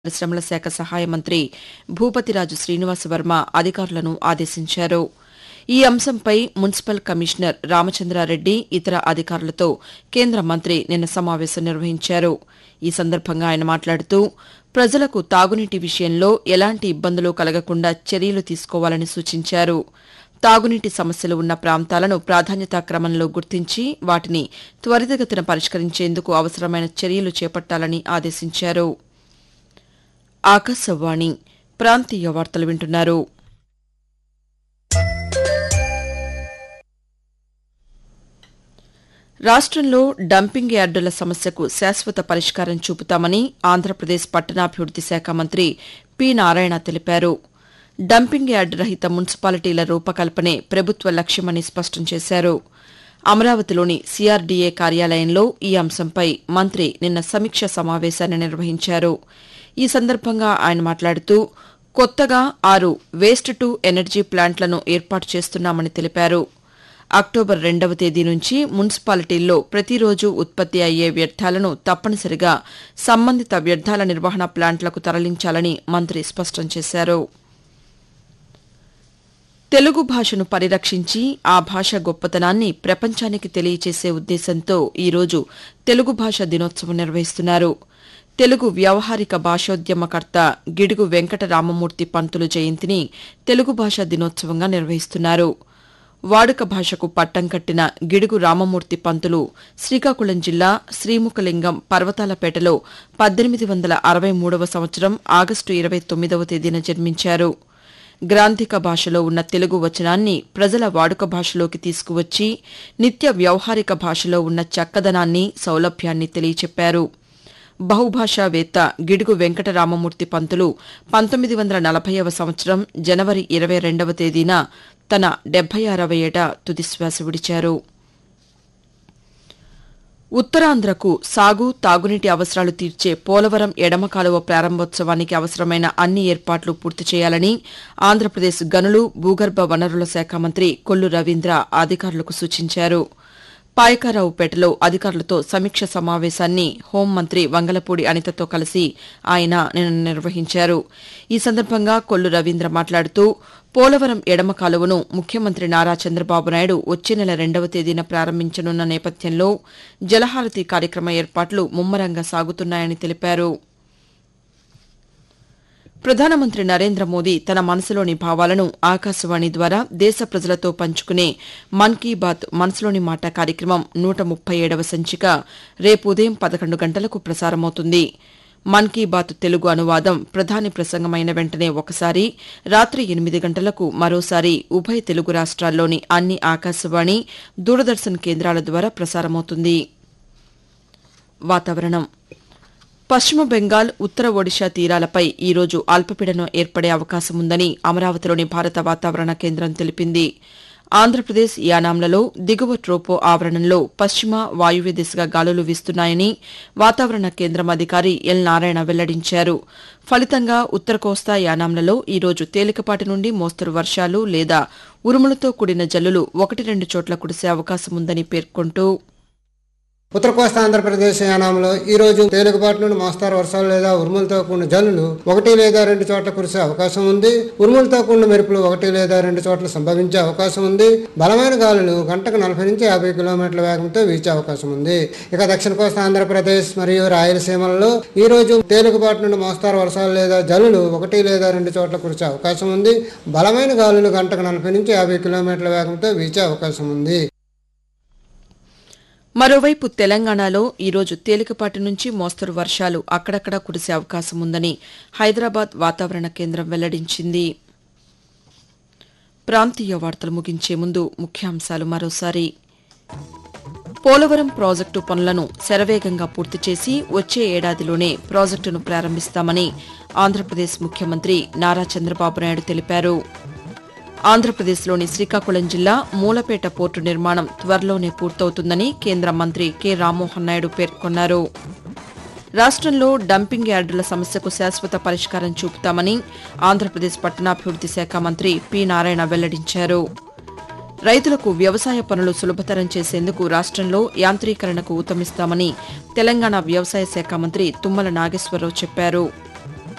పరిశ్రమల శాఖ సహాయ మంత్రి భూపతిరాజు శ్రీనివాసవర్మ అధికారులను ఆదేశించారు ఈ అంశంపై మున్సిపల్ కమిషనర్ రామచంద్రారెడ్డి ఇతర అధికారులతో కేంద్ర మంత్రి నిన్న సమావేశం నిర్వహించారు ఈ సందర్భంగా ఆయన మాట్లాడుతూ ప్రజలకు తాగునీటి విషయంలో ఎలాంటి ఇబ్బందులు కలగకుండా చర్యలు తీసుకోవాలని సూచించారు తాగునీటి సమస్యలు ఉన్న ప్రాంతాలను ప్రాధాన్యతా క్రమంలో గుర్తించి వాటిని త్వరితగతిన పరిష్కరించేందుకు అవసరమైన చర్యలు చేపట్టాలని ఆదేశించారు ఆకాశవాణి ప్రాంతీయ వార్తలు వింటున్నారు రాష్ట్రంలో డంపింగ్ యార్డుల సమస్యకు శాశ్వత పరిష్కారం చూపుతామని ఆంధ్రప్రదేశ్ పట్టణాభివృద్ది శాఖ మంత్రి పి నారాయణ తెలిపారు డంపింగ్ యార్డు రహిత మున్సిపాలిటీల రూపకల్పనే ప్రభుత్వ లక్ష్యమని స్పష్టం చేశారు అమరావతిలోని సీఆర్డీఏ కార్యాలయంలో ఈ అంశంపై మంత్రి నిన్న సమీక్ష సమావేశాన్ని నిర్వహించారు ఈ సందర్భంగా ఆయన మాట్లాడుతూ కొత్తగా ఆరు వేస్ట్ టు ఎనర్జీ ప్లాంట్లను ఏర్పాటు చేస్తున్నామని తెలిపారు అక్టోబర్ రెండవ తేదీ నుంచి మున్సిపాలిటీల్లో ప్రతిరోజు ఉత్పత్తి అయ్యే వ్యర్థాలను తప్పనిసరిగా సంబంధిత వ్యర్థాల నిర్వహణ ప్లాంట్లకు తరలించాలని మంత్రి స్పష్టం చేశారు తెలుగు భాషను పరిరక్షించి ఆ భాష గొప్పతనాన్ని ప్రపంచానికి తెలియచేసే ఉద్దేశంతో ఈరోజు తెలుగు భాష దినోత్సవం నిర్వహిస్తున్నారు తెలుగు వ్యవహారిక భాషోద్యమకర్త గిడుగు వెంకట రామమూర్తి పంతులు జయంతిని తెలుగు భాష దినోత్సవంగా నిర్వహిస్తున్నారు వాడుక భాషకు పట్టం కట్టిన గిడుగు రామమూర్తి పంతులు శ్రీకాకుళం జిల్లా శ్రీముఖలింగం పర్వతాలపేటలో పద్దెనిమిది వందల అరవై మూడవ సంవత్సరం ఆగస్టు ఇరవై తొమ్మిదవ తేదీన జన్మించారు గ్రాంధిక భాషలో ఉన్న తెలుగు వచనాన్ని ప్రజల వాడుక భాషలోకి తీసుకువచ్చి నిత్య వ్యవహారిక భాషలో ఉన్న చక్కదనాన్ని సౌలభ్యాన్ని తెలియచెప్పారు బహుభాషావేత్త గిడుగు వెంకటరామమూర్తి పంతులు పంతొమ్మిది వందల నలభైవ సంవత్సరం జనవరి ఇరవై రెండవ తేదీన తన డెబ్బై ఆరవ ఏట తుదిశ్వాస విడిచారు ఉత్తరాంధ్రకు సాగు తాగునీటి అవసరాలు తీర్చే పోలవరం ఎడమ కాలువ ప్రారంభోత్సవానికి అవసరమైన అన్ని ఏర్పాట్లు పూర్తి చేయాలని ఆంధ్రప్రదేశ్ గనులు భూగర్భ వనరుల శాఖ మంత్రి కొల్లు రవీంద్ర అధికారులకు సూచించారు పాయకారావుపేటలో అధికారులతో సమీక్ష సమావేశాన్ని హోంమంత్రి వంగలపూడి అనితతో కలిసి ఆయన నిన్న నిర్వహించారు ఈ సందర్భంగా కొల్లు రవీంద్ర మాట్లాడుతూ పోలవరం ఎడమ కాలువను ముఖ్యమంత్రి నారా చంద్రబాబు నాయుడు వచ్చే నెల రెండవ తేదీన ప్రారంభించనున్న నేపథ్యంలో జలహారతి కార్యక్రమ ఏర్పాట్లు ముమ్మరంగా సాగుతున్నాయని తెలిపారు ప్రధానమంత్రి నరేంద్ర మోదీ తన మనసులోని భావాలను ఆకాశవాణి ద్వారా దేశ ప్రజలతో పంచుకునే మన్ కీ బాత్ మనసులోని మాట కార్యక్రమం నూట ముప్పై ఏడవ సంచిక రేపు ఉదయం పదకొండు గంటలకు ప్రసారమవుతుంది మన్ కీ బాత్ తెలుగు అనువాదం ప్రధాని ప్రసంగమైన వెంటనే ఒకసారి రాత్రి ఎనిమిది గంటలకు మరోసారి ఉభయ తెలుగు రాష్ట్రాల్లోని అన్ని ఆకాశవాణి దూరదర్శన్ కేంద్రాల ద్వారా ప్రసారమవుతుంది వాతావరణం పశ్చిమ బెంగాల్ ఉత్తర ఒడిషా తీరాలపై ఈరోజు అల్పపీడనం ఏర్పడే అవకాశం ఉందని అమరావతిలోని భారత వాతావరణ కేంద్రం తెలిపింది ఆంధ్రప్రదేశ్ యానాంలలో దిగువ ట్రోపో ఆవరణంలో పశ్చిమ వాయువ్య దిశగా గాలులు వీస్తున్నాయని వాతావరణ కేంద్రం అధికారి ఎల్ నారాయణ వెల్లడించారు ఫలితంగా ఉత్తర కోస్తా యానాంలలో ఈరోజు తేలికపాటి నుండి మోస్తరు వర్షాలు లేదా ఉరుములతో కూడిన జల్లులు ఒకటి రెండు చోట్ల కురిసే అవకాశం ఉందని పేర్కొంటూ ఉత్తర కోస్తా ఆంధ్రప్రదేశ్ యానాంలో ఈ రోజు తేలికపాటి నుండి మోస్తారు వర్షాలు లేదా ఉరుములతో కూడిన జల్లులు ఒకటి లేదా రెండు చోట్ల కురిసే అవకాశం ఉంది ఉరుములతో కూడిన మెరుపులు ఒకటి లేదా రెండు చోట్ల సంభవించే అవకాశం ఉంది బలమైన గాలులు గంటకు నలభై నుంచి యాభై కిలోమీటర్ల వేగంతో వీచే అవకాశం ఉంది ఇక దక్షిణ కోస్తా ఆంధ్రప్రదేశ్ మరియు రాయలసీమలలో ఈ రోజు తేలికపాటి నుండి మోస్తారు వర్షాలు లేదా జల్లులు ఒకటి లేదా రెండు చోట్ల కురిసే అవకాశం ఉంది బలమైన గాలులు గంటకు నలభై నుంచి యాభై కిలోమీటర్ల వేగంతో వీచే అవకాశం ఉంది మరోవైపు తెలంగాణలో ఈరోజు తేలికపాటి నుంచి మోస్తరు వర్షాలు అక్కడక్కడా కురిసే అవకాశం ఉందని హైదరాబాద్ వాతావరణ కేంద్రం వెల్లడించింది ప్రాంతీయ వార్తలు ముగించే ముందు ముఖ్యాంశాలు మరోసారి పోలవరం ప్రాజెక్టు పనులను శరవేగంగా పూర్తి చేసి వచ్చే ఏడాదిలోనే ప్రాజెక్టును ప్రారంభిస్తామని ఆంధ్రప్రదేశ్ ముఖ్యమంత్రి నారా చంద్రబాబు నాయుడు తెలిపారు ఆంధ్రప్రదేశ్లోని శ్రీకాకుళం జిల్లా మూలపేట పోర్టు నిర్మాణం త్వరలోనే పూర్తవుతుందని కేంద్ర మంత్రి కె రామ్మోహన్ నాయుడు పేర్కొన్నారు రాష్ట్రంలో డంపింగ్ యార్డుల సమస్యకు శాశ్వత పరిష్కారం చూపుతామని ఆంధ్రప్రదేశ్ పట్టణాభివృద్ది శాఖ మంత్రి పి నారాయణ వెల్లడించారు రైతులకు వ్యవసాయ పనులు సులభతరం చేసేందుకు రాష్ట్రంలో యాంత్రీకరణకు ఊతమిస్తామని తెలంగాణ వ్యవసాయ శాఖ మంత్రి తుమ్మల నాగేశ్వరరావు చెప్పారు